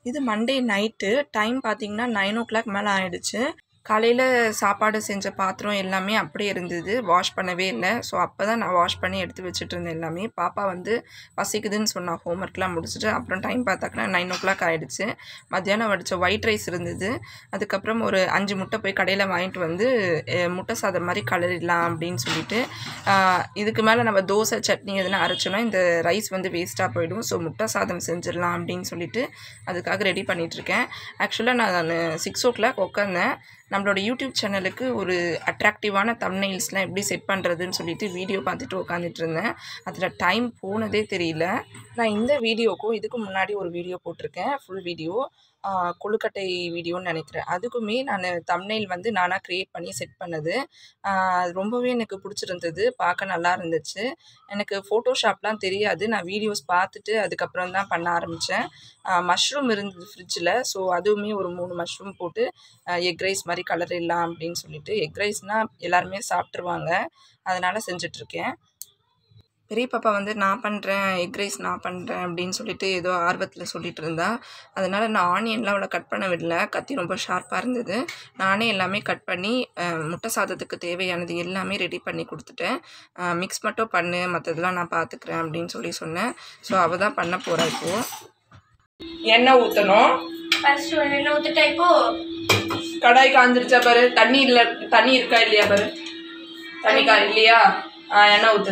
இது Monday night time பார்த்தீங்கன்னா nine o'clock மேலே ஆயிடுச்சு காலையில் சாப்பாடு செஞ்ச பாத்திரம் எல்லாமே அப்படியே இருந்தது வாஷ் பண்ணவே இல்லை ஸோ அப்போ தான் நான் வாஷ் பண்ணி எடுத்து வச்சுட்டு இருந்தேன் எல்லாமே பாப்பா வந்து பசிக்குதுன்னு சொன்னா ஹோம்ஒர்க்லாம் முடிச்சுட்டு அப்புறம் டைம் பார்த்தாக்கனா நைன் ஓ கிளாக் ஆகிடுச்சு மத்தியானம் வடித்த ஒயிட் ரைஸ் இருந்தது அதுக்கப்புறம் ஒரு அஞ்சு முட்டை போய் கடையில் வாங்கிட்டு வந்து அஹ், முட்டை சாதம் மாதிரி கலரிடலாம் அப்படின்னு சொல்லிட்டு ஆஹ், இதுக்கு மேலே நம்ம தோசை சட்னி எதுனா அரைச்சோன்னா இந்த ரைஸ் வந்து வேஸ்ட்டாக போயிடும் ஸோ முட்டை சாதம் செஞ்சிடலாம் அப்படின்னு சொல்லிட்டு அதுக்காக ரெடி பண்ணிகிட்ருக்கேன் ஆக்சுவலாக நான் சிக்ஸ் ஓ கிளாக் உட்காந்தேன் நம்மளோட யூடியூப் சேனலுக்கு ஒரு அட்ராக்டிவான தம்னைல்ஸ்லாம் எப்படி செட் பண்ணுறதுன்னு சொல்லிட்டு வீடியோ பார்த்துட்டு உட்காந்துட்டு இருந்தேன் அதில் டைம் போனதே தெரியல நான் இந்த வீடியோக்கும் இதுக்கு முன்னாடி ஒரு வீடியோ போட்டிருக்கேன் ஃபுல் வீடியோ கொழுக்கட்டை வீடியோன்னு நினைக்கிறேன் அதுக்குமே நான் தம்னைல் வந்து நானாக க்ரியேட் பண்ணி செட் பண்ணது ஆஹ் அது ரொம்பவே எனக்கு பிடிச்சிருந்தது பார்க்க நல்லா இருந்துச்சு எனக்கு ஃபோட்டோஷாப்லாம் தெரியாது நான் வீடியோஸ் பார்த்துட்டு அதுக்கப்புறம் தான் பண்ண ஆரம்பித்தேன் மஷ்ரூம் இருந்தது ஃப்ரிட்ஜில் ஸோ அதுவுமே ஒரு மூணு மஷ்ரூம் போட்டு எக் ரைஸ் மாதிரி கலரிடலாம் அப்படின்னு சொல்லிட்டு எக் ரைஸ்னால் எல்லாருமே சாப்பிட்ருவாங்க அதனால் செஞ்சிட்ருக்கேன் பெரிய பாப்பா வந்து நான் பண்ணுறேன் எக் ரைஸ் நான் பண்ணுறேன் அப்படின்னு சொல்லிட்டு ஏதோ ஆர்வத்தில் சொல்லிட்டு இருந்தா அதனால் நான் ஆனியன்லாம் அவளை கட் பண்ண விடல கத்தி ரொம்ப ஷார்ப்பாக இருந்தது நானே எல்லாமே கட் பண்ணி அஹ், முட்டை சாதத்துக்கு தேவையானது எல்லாமே ரெடி பண்ணி கொடுத்துட்டேன் மிக்ஸ் மட்டும் பண்ணு மற்றதெல்லாம் நான் பார்த்துக்கிறேன் அப்படின்னு சொல்லி சொன்னேன் ஸோ அவள் தான் பண்ண போகிறா இப்போது எண்ணெய் ஊற்றணும் ஃபர்ஸ்ட் ஒரு எண்ணெய் ஊற்றிட்டா இப்போ கடாய் காஞ்சிருச்சா பாரு தண்ணி இல்லை தண்ணி இருக்கா இல்லையா பாரு தண்ணி கா இல்லையா ஆ எண்ணெய் ஊற்று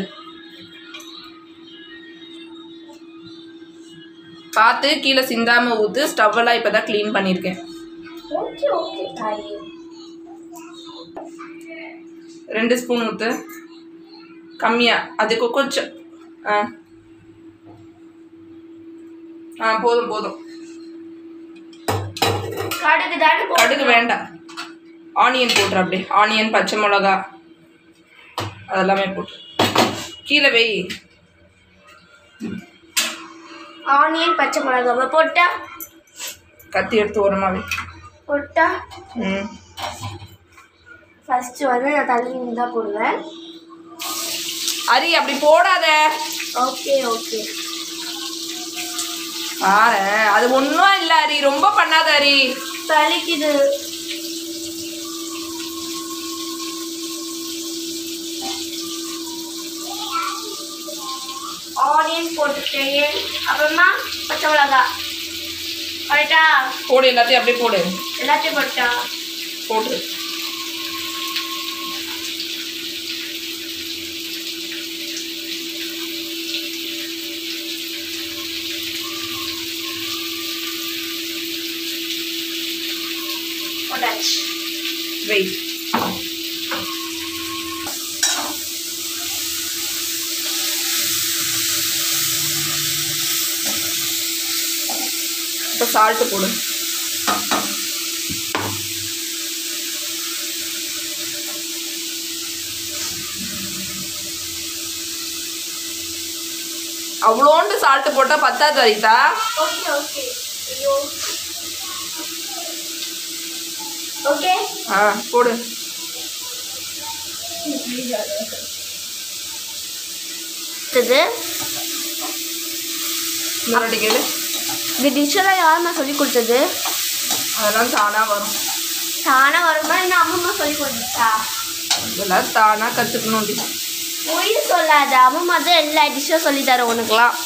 பார்த்து கீழே சிந்தாமல் ஊற்று ஸ்டவ்வெல்லாம் இப்போ தான் க்ளீன் பண்ணியிருக்கேன் ஓகே ஓகே தாய் ரெண்டு ஸ்பூன் ஊற்று கம்மியாக அதுக்கு கொஞ்சம் ஆ ஆ போதும் போதும் கடுகு தானே போ கடுகு வேண்டாம் ஆனியன் போட்டுரு அப்படியே ஆனியன் பச்சை மிளகா அதெல்லாமே போட்டு கீழே வை ஆனியன் பச்சை மிளகாவை போட்டா கத்தி எடுத்து ஓரமாக வை போட்டா ம் ஃபர்ஸ்ட் வந்து நான் தள்ளி நின்று தான் போடுவேன் அரி அப்படி போடாத ஓகே ஓகே பாரு அது ஒன்றும் இல்லை அரி ரொம்ப பண்ணாத அரி தளிக்குது ஆனியன் போட்டுட்டேன் அப்புறமா பச்சை மிளகா கரெக்டா போடு எல்லாத்தையும் அப்படியே போடு எல்லாத்தையும் போட்டா போட்டு போட்டாச்சு வெய் இப்போ சால்ட்டு போடு அவ்வளோண்டு சால்ட்டு போட்டால் பத்தாது அரிதா ஓகே ஓகே ஐயோ ஓகே ஆ போடு இது முன்னாடி கேளு இந்த டிஷ்ஷெல்லாம் யாரும்மா சொல்லி கொடுத்தது அதெல்லாம் தானாக வரும் தானே வருமா இல்லை அம்மம்மா சொல்லி கொடுத்துச்சா இதெல்லாம் தானாக கற்றுக்கணும் டி பொய் சொல்லாத அம்மம்மா தான் எல்லா டிஷ்ஷும் சொல்லி தர உனக்குலாம்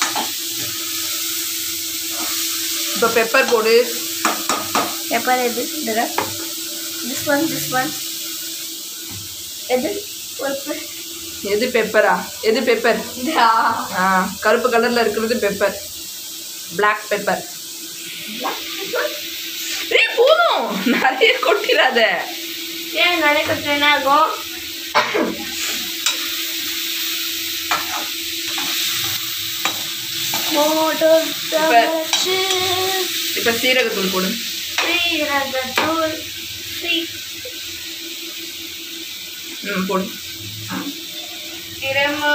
இப்போ பெப்பர் போடு எப்பர் எது இந்த திஸ் ஒன் திஸ் ஒன் எது ஒரு எது பெப்பரா எது பெப்பர் ஆ கருப்பு கலரில் இருக்கிறது பெப்பர் Black பெப்பர் ஏய் போதும் நிறைய கொட்டிடாத ஏன் நிறைய கொஞ்சம் என்ன ஆகும் மோட்டர் தவச்சு இப்போ சீரகத்தூள் போடு சீரகத்தூள் சீ ம் போடு திரும்ப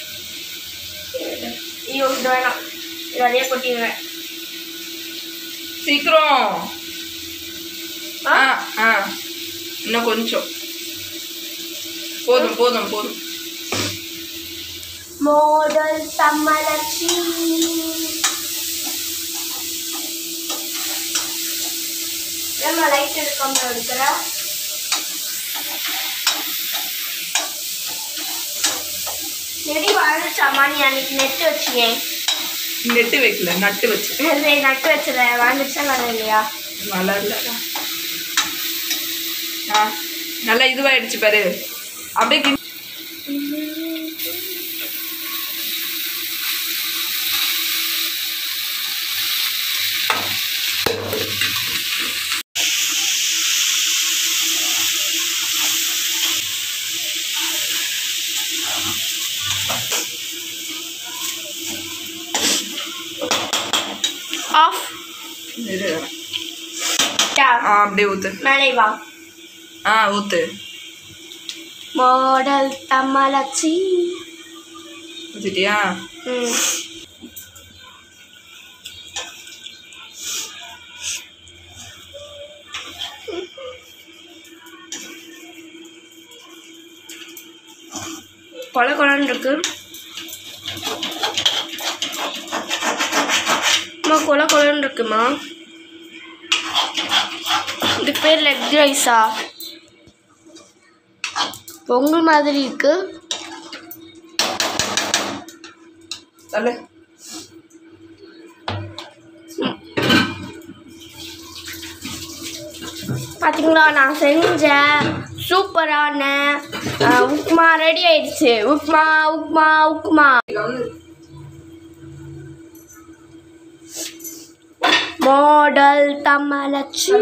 ஐயோ இது வேணாம் இது நிறைய கொட்டிடுவேன் சீக்கிரம் ஆ ஆ இன்னும் கொஞ்சம் போதும் போதும் போதும் மோடல் சம்மலட்சுமி ஏம்மா லைட் எடுக்காம எடுக்கிற நெடி வாழ்ந்துச்சாம்மா நீ அன்னைக்கு நெட்டு வச்சியே நெட்டு வைக்கல நட்டு வச்சு சரி நட்டு வச்சிட வாழ்ந்துச்சா நல்லா இல்லையா வளரல ஆ நல்லா இதுவாயிடுச்சு பாரு அப்படியே கிண்டி- ஆஃப் இரு. ஆ அப்படியே ஊத்து மேலே வா ஆ ஊத்து மாடல் தம்மலச்சி ஊத்திட்டியா ம் கொலை கொலன்னு இருக்கு அம்மா கொலை கொலன்னு இருக்குமா இதுக்கு பேர் லெக் ரைஸா பொங்கல் மாதிரி இருக்கு தள்ளு பார்த்தீங்களா நான் செஞ்ச சூப்பரான அஹ், உப்புமா ரெடி ஆயிடுச்சு உப்புமா உப்புமா உப்புமா மாடல் தம்மலட்சி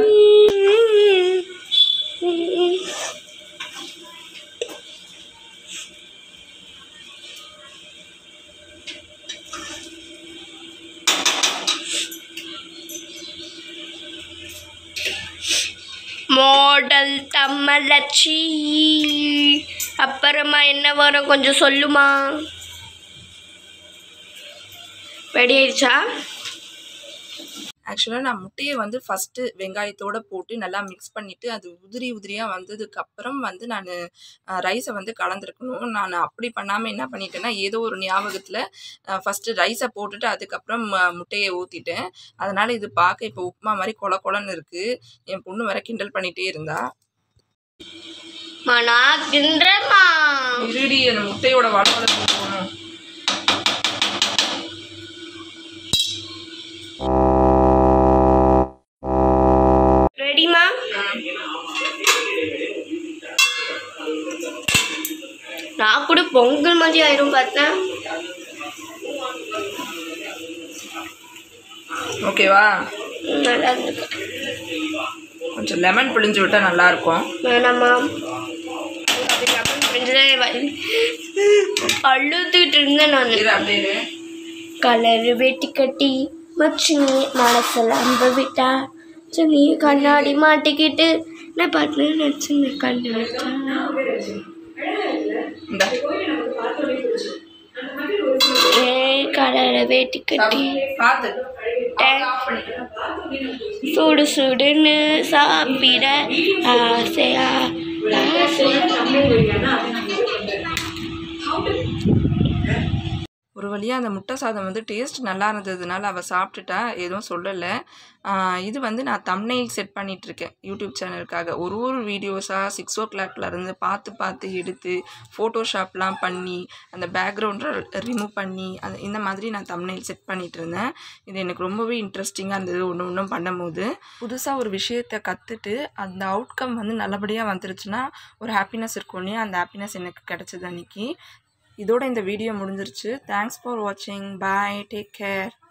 மாடல் தம்மலட்சி அப்புறமா என்ன வரும் கொஞ்சம் சொல்லுமா ரெடி ஆயிடுச்சா ஆக்சுவலாக நான் முட்டையை வந்து ஃபஸ்ட்டு வெங்காயத்தோட போட்டு நல்லா மிக்ஸ் பண்ணிவிட்டு அது உதிரி உதிரியாக வந்ததுக்கப்புறம் வந்து நான் ரைஸை வந்து கலந்துருக்கணும் நான் அப்படி பண்ணாமல் என்ன பண்ணிட்டேன்னா ஏதோ ஒரு ஞாபகத்தில் ஃபஸ்ட்டு ரைஸை போட்டுட்டு அதுக்கப்புறம் ம- முட்டையை ஊற்றிட்டேன் அதனால் இது பார்க்க இப்போ உப்புமா மாதிரி கொல கொலன்னு இருக்குது என் பொண்ணு வேற கிண்டல் பண்ணிகிட்டே இருந்தா மனா கிண்டுறேம்மா இருடி அந்த முட்டையோட வளவளப்பு போகணும் ரெடிமா நான் கூட பொங்கல் மாதிரி ஆயிரும் பார்த்தேன் ஓகேவா ம், நல்லா இருக்கு கொஞ்சம் லெமன் பிழிஞ்சு விட்டால் நல்லாயிருக்கும் வேணாமா அப்படி லெமன் பிரிஞ்சுதான் வலி அழுதுகிட்டு இருந்தேன் நான் இரு அப்படியே கலரு வெட்டி கட்டி மச்சினி மனசில் அம்ப விட்டா சுனி கண்ணாடி மாட்டிக்கிட்டு நான் பார்த்து நடிச்சுங்க கண்ணு இந்த ஏ கலரை வெட்டி கட்டி பார்த்து சுடு சுடுன்னு சாப்பிட ஆசையா ஆசையா ஒரு வழியாக அந்த முட்டை சாதம் வந்து டேஸ்ட் நல்லா இருந்ததுனால அவள் சாப்பிட்டுட்டா எதுவும் சொல்லலை ஆஹ் இது வந்து நான் தம்னைல் செட் பண்ணிட்டு இருக்கேன் யூடியூப் சேனலுக்காக ஒரு ஒரு வீடியோஸாக சிக்ஸ் ஓ இருந்து பார்த்து பார்த்து எடுத்து ஃபோட்டோஷாப்லாம் பண்ணி அந்த பேக்ரவுண்டை ரிமூவ் பண்ணி அந்த இந்த மாதிரி நான் தம்னைல் செட் பண்ணிட்டு இருந்தேன் இது எனக்கு ரொம்பவே இன்ட்ரெஸ்டிங்காக இருந்தது ஒன்று ஒன்றும் பண்ணும்போது புதுசாக ஒரு விஷயத்தை கற்றுட்டு அந்த அவுட்கம் வந்து நல்லபடியாக வந்துருச்சுன்னா ஒரு ஹாப்பினஸ் இருக்கும் இல்லையா அந்த ஹாப்பினஸ் எனக்கு கிடச்சிது அன்னைக்கு இதோட இந்த வீடியோ முடிஞ்சிருச்சு தேங்க்ஸ் ஃபார் வாட்சிங் பாய் டேக் கேர்